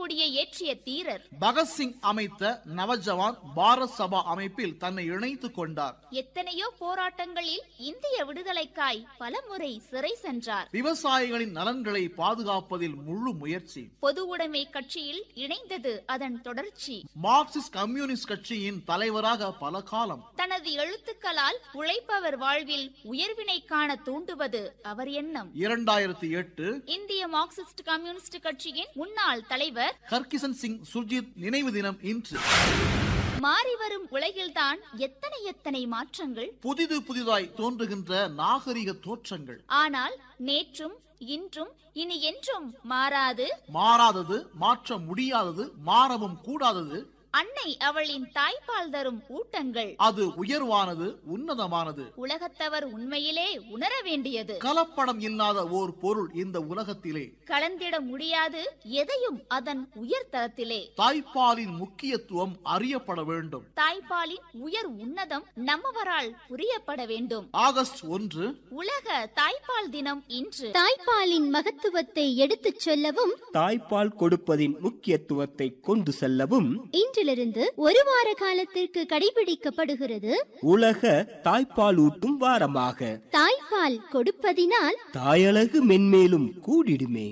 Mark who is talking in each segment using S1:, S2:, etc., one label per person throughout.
S1: கொடியை ஏற்றிய தீரர்
S2: பகத்சிங் அமைத்த நவஜவான் பாரத் சபா அமைப்பில் தன்னை இணைத்துக் கொண்டார்
S1: எத்தனையோ போராட்டங்களில் இந்திய விடுதலைக்காய் பலமுறை சிறை சென்றார்
S2: விவசாயிகளின் நலன்களை பாதுகாப்பதில் முழு முயற்சி
S1: பொது உடைமை கட்சியில் இணைந்தது அதன் தொடர்ச்சி
S2: மார்க்சிஸ்ட் கம்யூனிஸ்ட் கட்சியின் தலைவராக பல காலம்
S1: தனது எழுத்துக்களால் உழைப்பவர் வாழ்வில் உயர்வினை காண தூண்டுவது அவர் எண்ணம்
S2: இரண்டாயிரத்தி எட்டு
S1: இந்திய மார்க்சிஸ்ட் கம்யூனிஸ்ட் கட்சியின் முன்னாள் தலைவர்
S2: ஹர்கிஷன் சிங் சுர்ஜித் நினைவு தினம் இன்று
S1: மாறிவரும் உலகில்தான் எத்தனை எத்தனை மாற்றங்கள்
S2: புதிது புதிதாய் தோன்றுகின்ற நாகரிக தோற்றங்கள்
S1: ஆனால் நேற்றும் இன்றும் இனி என்றும் மாறாது
S2: மாறாதது மாற்ற முடியாதது மாறவும் கூடாதது
S1: அன்னை அவளின் தாய்ப்பால் தரும் ஊட்டங்கள்
S2: அது உயர்வானது உன்னதமானது
S1: உலகத்தவர் உண்மையிலே உணர வேண்டியது
S2: கலப்படம் இல்லாத ஓர் பொருள் இந்த உலகத்திலே
S1: கலந்திட முடியாது எதையும் அதன் உயர்தரத்திலே
S2: தாய்ப்பாலின் முக்கியத்துவம் அறியப்பட வேண்டும்
S1: தாய்ப்பாலின் உயர் உன்னதம் நம்மவரால் புரியப்பட வேண்டும்
S2: ஆகஸ்ட் ஒன்று
S1: உலக தாய்ப்பால் தினம் இன்று
S3: தாய்ப்பாலின் மகத்துவத்தை எடுத்துச் சொல்லவும்
S4: தாய்ப்பால் கொடுப்பதின் முக்கியத்துவத்தை கொண்டு செல்லவும்
S3: இன்றிலிருந்து ஒரு வார காலத்திற்கு கடைபிடிக்கப்படுகிறது
S4: உலக தாய்ப்பாலூட்டும் வாரமாக
S3: தாய்ப்பால் கொடுப்பதினால்
S4: தாயழகு மென்மேலும் கூடிடுமே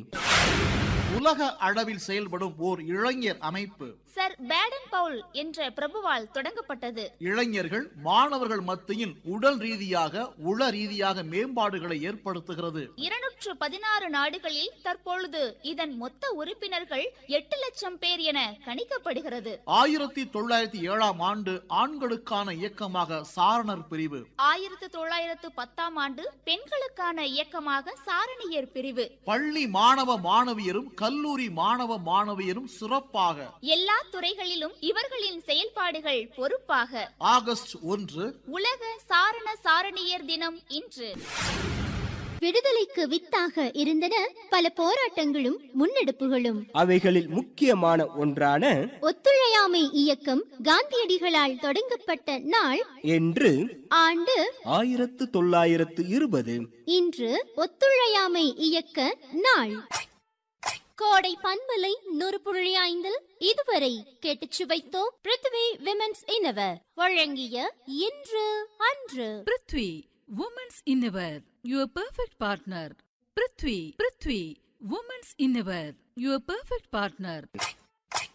S2: உலக அளவில் செயல்படும் ஓர் இளைஞர் அமைப்பு
S1: சர் பேடன் பவுல் என்ற பிரபுவால் தொடங்கப்பட்டது
S2: இளைஞர்கள் மாணவர்கள் மத்தியில் உடல் ரீதியாக உள ரீதியாக மேம்பாடுகளை ஏற்படுத்துகிறது
S1: இருநூற்று பதினாறு நாடுகளில் தற்பொழுது இதன் மொத்த உறுப்பினர்கள் எட்டு லட்சம் பேர் என கணிக்கப்படுகிறது
S2: ஆயிரத்தி தொள்ளாயிரத்தி ஏழாம் ஆண்டு ஆண்களுக்கான இயக்கமாக சாரணர் பிரிவு
S1: ஆயிரத்து தொள்ளாயிரத்து பத்தாம் ஆண்டு பெண்களுக்கான இயக்கமாக சாரணியர் பிரிவு
S2: பள்ளி மாணவ மாணவியரும் கல்லூரி மாணவ மாணவியரும் சிறப்பாக
S1: எல்லா துறைகளிலும் இவர்களின் செயல்பாடுகள் பொறுப்பாக
S2: ஆகஸ்ட் ஒன்று
S1: உலக சாரண சாரணியர் தினம் இன்று
S3: விடுதலைக்கு வித்தாக இருந்தன பல போராட்டங்களும் முன்னெடுப்புகளும்
S4: அவைகளில் முக்கியமான ஒன்றான
S3: ஒத்துழையாமை இயக்கம் காந்தியடிகளால் தொடங்கப்பட்ட நாள்
S4: என்று
S3: ஆண்டு
S4: ஆயிரத்து தொள்ளாயிரத்து இருபது
S3: இன்று ஒத்துழையாமை இயக்க நாள் கோடை பண்பலை நூறு புள்ளி ஐந்தில் இதுவரை கேட்டுச் சுவைத்தோம் பிருத்வி விமென்ஸ் இன்னவர் வழங்கிய இன்று அன்று
S5: prithvi women's innerwear your perfect partner prithvi prithvi women's innerwear your perfect partner